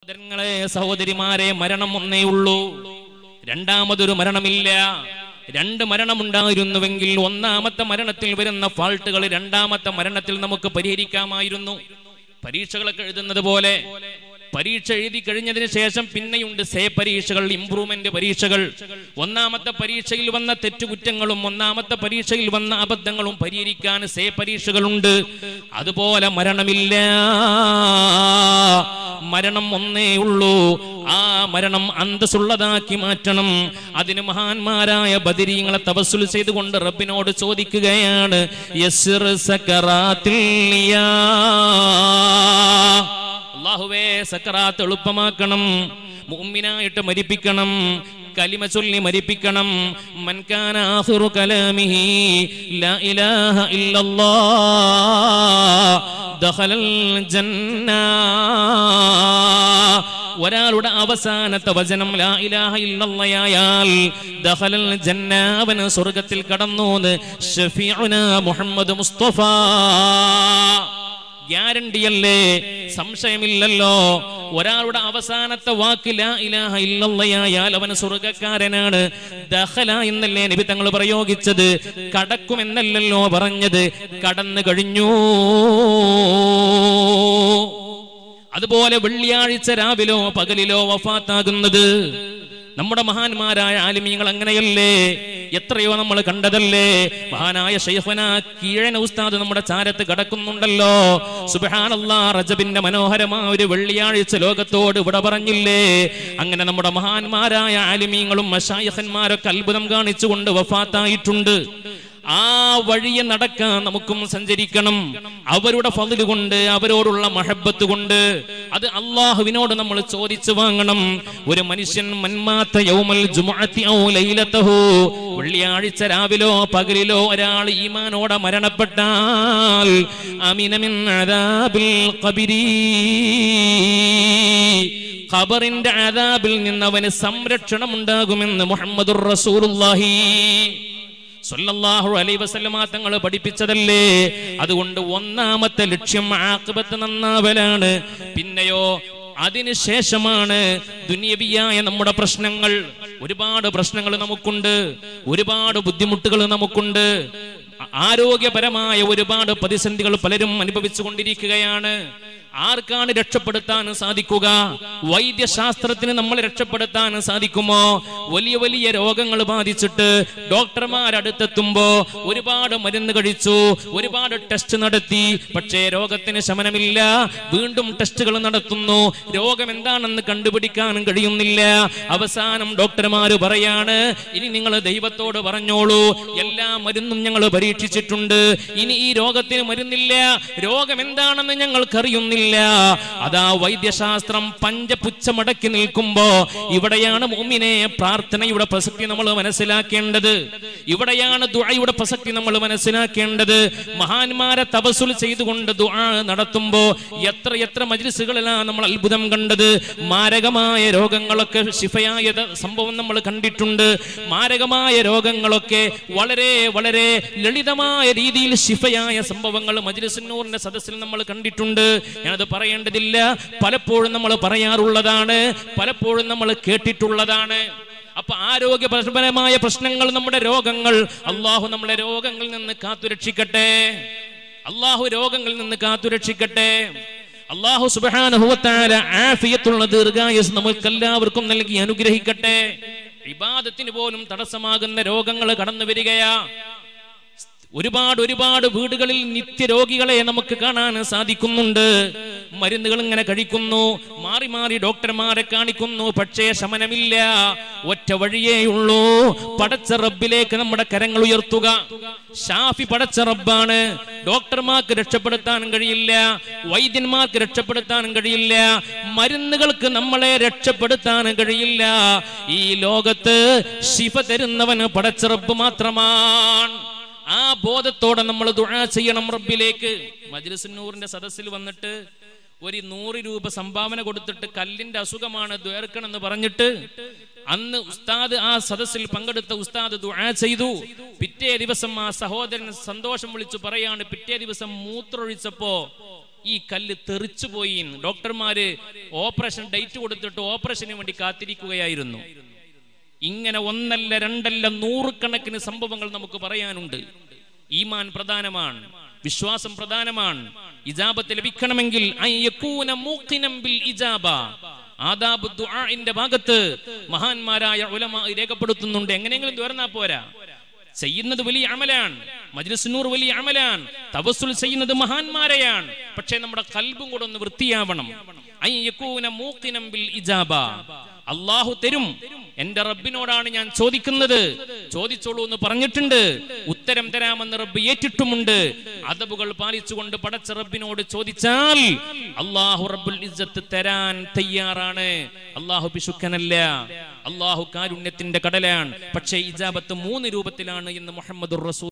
സഹോദരങ്ങളെ സഹോദരിമാരെ മരണം ഒന്നേ ഉള്ളൂ രണ്ടാമതൊരു മരണമില്ല രണ്ട് മരണമുണ്ടായിരുന്നുവെങ്കിൽ ഒന്നാമത്തെ മരണത്തിൽ വരുന്ന ഫാൾട്ടുകൾ രണ്ടാമത്തെ മരണത്തിൽ നമുക്ക് പരിഹരിക്കാമായിരുന്നു പരീക്ഷകളൊക്കെ എഴുതുന്നത് പോലെ പരീക്ഷ എഴുതി കഴിഞ്ഞതിന് ശേഷം പിന്നെയുണ്ട് സേ പരീക്ഷകൾ ഇംപ്രൂവ്മെന്റ് പരീക്ഷകൾ ഒന്നാമത്തെ പരീക്ഷയിൽ വന്ന തെറ്റുകുറ്റങ്ങളും ഒന്നാമത്തെ പരീക്ഷയിൽ വന്ന അബദ്ധങ്ങളും പരിഹരിക്കാൻ സേ പരീക്ഷകളുണ്ട് അതുപോലെ മരണമില്ല മരണം ഒന്നേ ഉള്ളൂ ആ മരണം അന്തസ്സുള്ളതാക്കി മാറ്റണം അതിന് മഹാന്മാരായ ബദിരീങ്ങളെ തപസ്സുൽ ചെയ്തുകൊണ്ട് റബ്ബിനോട് ചോദിക്കുകയാണ് യസ്സിർ സക്കറാത്തിൽ യാ. അള്ളാഹുവേ സക്കറാത്ത് എളുപ്പമാക്കണം മുഅ്മിനായിട്ട് മരിപ്പിക്കണം കലിമ ചൊല്ലി മരിപ്പിക്കണം മൻകാന ആഖിറു കലാമിഹി ലാ ഇലാഹ ഇല്ലല്ലാഹ് ദഖലൽ ജന്ന ഒരാളുടെ അവസാനത്തെ വചനം ലാ ഇലാഹ ഇല്ലല്ലയായാൽ ദഖലൽ ജന്ന അവന് സ്വർഗ്ഗത്തിൽ കടന്നു എന്ന് ഷഫീഉന മുഹമ്മദ് മുസ്തഫ ഗ്യാരണ്ടിയല്ലേ സംശയമില്ലല്ലോ ഒരാളുടെ അവസാനത്തെ വാക്ക് ലാ ഇലാഹ ഇല്ലല്ലയായാൽ അവൻ സ്വർഗക്കാരനാണ് ദഖല എന്നല്ലേ നബി തങ്ങൾ പ്രയോഗിച്ചത് കടക്കുമെന്നല്ലല്ലോ പറഞ്ഞത് കടന്നു കഴിഞ്ഞു അതുപോലെ വെള്ളിയാഴ്ച രാവിലോ പകലിലോ വഫാത്താകുന്നത് നമ്മുടെ മഹാന്മാരായ ആലിമീങ്ങൾ അങ്ങനെയല്ലേ എത്രയോ നമ്മൾ കണ്ടതല്ലേ മഹാനായ ഷെയ്ഖന കീഴന ഉസ്താദ് നമ്മുടെ ചാരത്ത് കടക്കുന്നുണ്ടല്ലോ സുബഹാനല്ലാ റജബിന്റെ മനോഹരമായ ഒരു വെള്ളിയാഴ്ച ലോകത്തോട് ഇവിടെ പറഞ്ഞില്ലേ അങ്ങനെ നമ്മുടെ മഹാന്മാരായ ആലിമീങ്ങളും മഷായഹന്മാരൊക്കെ അത്ഭുതം കാണിച്ചുകൊണ്ട് വഫാത്തായിട്ടുണ്ട് ആ വഴിയെ നടക്കാൻ നമുക്കും സഞ്ചരിക്കണം അവരുടെ ഫതില് കൊണ്ട് അവരോടുള്ള മഹബത്ത് കൊണ്ട് അത് അള്ളാഹുവിനോട് നമ്മൾ ചോദിച്ചു വാങ്ങണം ഒരു മനുഷ്യൻ മന്മാത്ത യൗമൽ ജുമുഅത്തി ഔ ലൈലത്തഹു വെള്ളിയാഴ്ച രാവിലോ പകലിലോ ഒരാൾ ഈമാനോടെ മരണപ്പെട്ടാൽ അമിനമിൻ അദാബിൽ ഖബരി ഖബറിന്റെ ആദാബിൽ നിന്ന് അവന് സംരക്ഷണം ഉണ്ടാകുമെന്ന് മുഹമ്മദുർ റസൂലുള്ളാഹി സല്ലല്ലാഹു അലൈഹി വസല്ലമ തങ്ങൾ പഠിപ്പിച്ചതല്ലേ അതുകൊണ്ട് ഒന്നാമത്തെ ലക്ഷ്യം ആഖിബത്ത് നന്നാവലാണ് പിന്നെയോ അതിനുശേഷമാണ് ദുനിയവിയായ നമ്മുടെ പ്രശ്നങ്ങൾ ഒരുപാട് പ്രശ്നങ്ങൾ നമുക്കുണ്ട് ഒരുപാട് ബുദ്ധിമുട്ടുകൾ നമുക്കുണ്ട് ആ- ആരോഗ്യപരമായ ഒരുപാട് പ്രതിസന്ധികൾ പലരും അനുഭവിച്ചു കൊണ്ടിരിക്കുകയാണ് ആർക്കാണ് രക്ഷപ്പെടുത്താൻ സാധിക്കുക വൈദ്യശാസ്ത്രത്തിന് നമ്മൾ രക്ഷപ്പെടുത്താൻ സാധിക്കുമോ വലിയ വലിയ രോഗങ്ങൾ ബാധിച്ചിട്ട് ഡോക്ടർമാരടുത്തെത്തുമ്പോ ഒരുപാട് മരുന്ന് കഴിച്ചു ഒരുപാട് ടെസ്റ്റ് നടത്തി പക്ഷേ രോഗത്തിന് ശമനമില്ല വീണ്ടും ടെസ്റ്റുകൾ നടത്തുന്നു രോഗം എന്താണെന്ന് കണ്ടുപിടിക്കാൻ കഴിയുന്നില്ല അവസാനം ഡോക്ടർമാര് പറയാണ് ഇനി നിങ്ങൾ ദൈവത്തോട് പറഞ്ഞോളൂ എല്ലാ മരുന്നും ഞങ്ങൾ പരീക്ഷിച്ചിട്ടുണ്ട് ഇനി ഈ രോഗത്തിന് മരുന്നില്ല രോഗം എന്താണെന്ന് ഞങ്ങൾക്കറിയുന്നില്ല അതാ വൈദ്യശാസ്ത്രം പഞ്ചപുച്ഛമടക്കി നിൽക്കുമ്പോ ഇവിടെയാണ് മോമിനെ പ്രാർത്ഥനയുടെ പ്രസക്തി നമ്മൾ മനസ്സിലാക്കേണ്ടത് ഇവിടെയാണ് ദുആയുടെ പ്രസക്തി നമ്മൾ മനസ്സിലാക്കേണ്ടത് മഹാന്മാരെ തപസുൽ ചെയ്തുകൊണ്ട് ദുആ നടത്തുമ്പോ എത്ര എത്ര മജ്ലിസുകളിലാണ് നമ്മൾ അത്ഭുതം കണ്ടത് മാരകമായ രോഗങ്ങളൊക്കെ ശിഫയായ ത- സംഭവം നമ്മൾ കണ്ടിട്ടുണ്ട് മാരകമായ രോഗങ്ങളൊക്കെ വളരെ വളരെ ലളിതമായ രീതിയിൽ ശിഫയായ സംഭവങ്ങൾ മജ്ലിസുന്നൂറിന്റെ സദസ്സിൽ നമ്മൾ കണ്ടിട്ടുണ്ട് ഞാനത് പറയേണ്ടതില്ല പലപ്പോഴും നമ്മൾ പറയാറുള്ളതാണ് പലപ്പോഴും നമ്മൾ കേട്ടിട്ടുള്ളതാണ് അപ്പൊ ആരോഗ്യപരമായ പ്രശ്നങ്ങൾ നമ്മുടെ രോഗങ്ങൾ അള്ളാഹു നമ്മളെ രോഗങ്ങളിൽ നിന്ന് കാത്തുരക്ഷിക്കട്ടെ അള്ളാഹു രോഗങ്ങളിൽ നിന്ന് കാത്തുരക്ഷിക്കട്ടെ അള്ളാഹു സുബാനുഭവത്താല ആഫിയത്തുള്ള ദീർഘായുസ് നമ്മൾക്ക് എല്ലാവർക്കും നൽകി അനുഗ്രഹിക്കട്ടെ വിവാദത്തിന് പോലും തടസ്സമാകുന്ന രോഗങ്ങൾ കടന്നു വരികയാ ഒരുപാട് ഒരുപാട് വീടുകളിൽ നിത്യരോഗികളെ നമുക്ക് കാണാൻ സാധിക്കുന്നുണ്ട് മരുന്നുകൾ ഇങ്ങനെ കഴിക്കുന്നു മാറി മാറി ഡോക്ടർമാരെ കാണിക്കുന്നു പക്ഷേ ശമനമില്ല ഒറ്റ വഴിയേ ഉള്ളൂ പടച്ച റബ്ബിലേക്ക് നമ്മുടെ കരങ്ങൾ ഉയർത്തുക ഷാഫി പടച്ച റബ്ബാണ് ഡോക്ടർമാർക്ക് രക്ഷപ്പെടുത്താൻ കഴിയില്ല വൈദ്യന്മാർക്ക് രക്ഷപ്പെടുത്താൻ കഴിയില്ല മരുന്നുകൾക്ക് നമ്മളെ രക്ഷപ്പെടുത്താൻ കഴിയില്ല ഈ ലോകത്ത് ശിഫ തരുന്നവന് പടച്ച റബ്ബ് മാത്രമാണ് ആ ബോധത്തോടെ നമ്മൾ ദുആ ചെയ്യണം റബ്ബിലേക്ക് മജ്ലിസുന്നൂറിന്റെ സദസ്സിൽ വന്നിട്ട് ഒരു നൂറ് രൂപ സംഭാവന കൊടുത്തിട്ട് കല്ലിന്റെ അസുഖമാണ് ദ്വേർക്കണം എന്ന് പറഞ്ഞിട്ട് അന്ന് ഉസ്താദ് ആ സദസ്സിൽ പങ്കെടുത്ത ഉസ്താദ് ദുആ ചെയ്തു പിറ്റേ ദിവസം ആ സഹോദരൻ സന്തോഷം വിളിച്ചു പറയാണ് പിറ്റേ ദിവസം മൂത്രൊഴിച്ചപ്പോ ഈ കല്ല് തെറിച്ചു പോയി എന്ന്. ഡോക്ടർമാര് ഓപ്പറേഷൻ ഡേറ്റ് കൊടുത്തിട്ട് ഓപ്പറേഷന് വേണ്ടി കാത്തിരിക്കുകയായിരുന്നു ഇങ്ങനെ ഒന്നല്ല രണ്ടല്ല നൂറുകണക്കിന് സംഭവങ്ങൾ നമുക്ക് പറയാനുണ്ട് ഈമാൻ പ്രധാനമാണ് വിശ്വാസം പ്രധാനമാണ് ഇജാബത്ത് ലഭിക്കണമെങ്കിൽ അൻ യകൂന മൂഖിനം ബിൽ ഇജാബ ആദാബ് ദുആഇന്റെ ഭാഗത്ത് മഹാന്മാരായ ഉലമ രേഖപ്പെടുത്തുന്നുണ്ട് എങ്ങനെയെങ്കിലും തുറന്നാ പോരാ ചെയ്യുന്നത് വലിയ അമലാണ് മജ്ലിസുനൂർ വലിയ അമലാണ് തവസ്സുൽ ചെയ്യുന്നത് മഹാന്മാരെയാണ് പക്ഷേ നമ്മുടെ കൽബും കൂടെ ഒന്ന് വൃത്തിയാവണം അൻ യകൂന മൂഖിനം ബിൽ ഇജാബ അള്ളാഹു തരും എന്റെ റബ്ബിനോടാണ് ഞാൻ ചോദിക്കുന്നത് ചോദിച്ചോളൂ എന്ന് പറഞ്ഞിട്ടുണ്ട് ഉത്തരം തരാമെന്ന് റബ്ബ് ഏറ്റിട്ടുമുണ്ട് അതബുകൾ പാലിച്ചുകൊണ്ട് പടച്ച റബ്ബിനോട് ചോദിച്ചാൽ അള്ളാഹു റബ്ബുൽ ഇസ്സത്ത് തരാൻ തയ്യാറാണ് അള്ളാഹു പിശുക്കനല്ല അള്ളാഹു കാരുണ്യത്തിന്റെ കടലാണ് പക്ഷേ ഇജാബത്ത് മൂന്ന് രൂപത്തിലാണ് എന്ന് മുഹമ്മദ് റസൂൽ